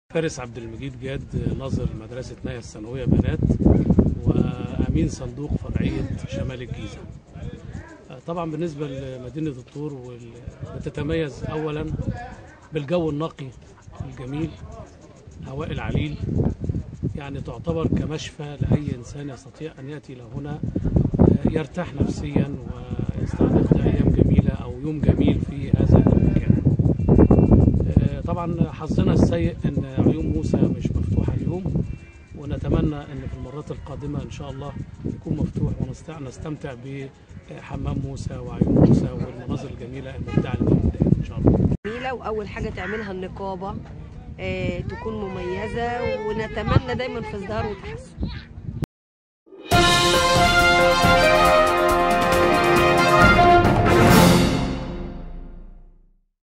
فارس عبد المجيد جاد ناظر مدرسة نايا الثانوية بنات وأمين صندوق فرعية شمال الجيزة طبعا بالنسبة لمدينة الطور وال- بتتميز أولا بالجو النقي الجميل هواء العليل يعني تعتبر كمشفى لأي إنسان يستطيع أن يأتي إلى هنا يرتاح نفسيا ويستعرض أيام جميلة أو يوم جميل في هذا المكان آه، طبعا حظنا السيء ان عيون موسى مش مفتوحه اليوم ونتمنى ان في المرات القادمه ان شاء الله يكون مفتوح ونستمتع بحمام موسى وعيون موسى والمناظر الجميله المبدعه اللي موجوده هنا ان شاء الله جميلة وأول حاجة تعملها النقابة آه، تكون مميزة ونتمنى دايما في ازدهار وتحسن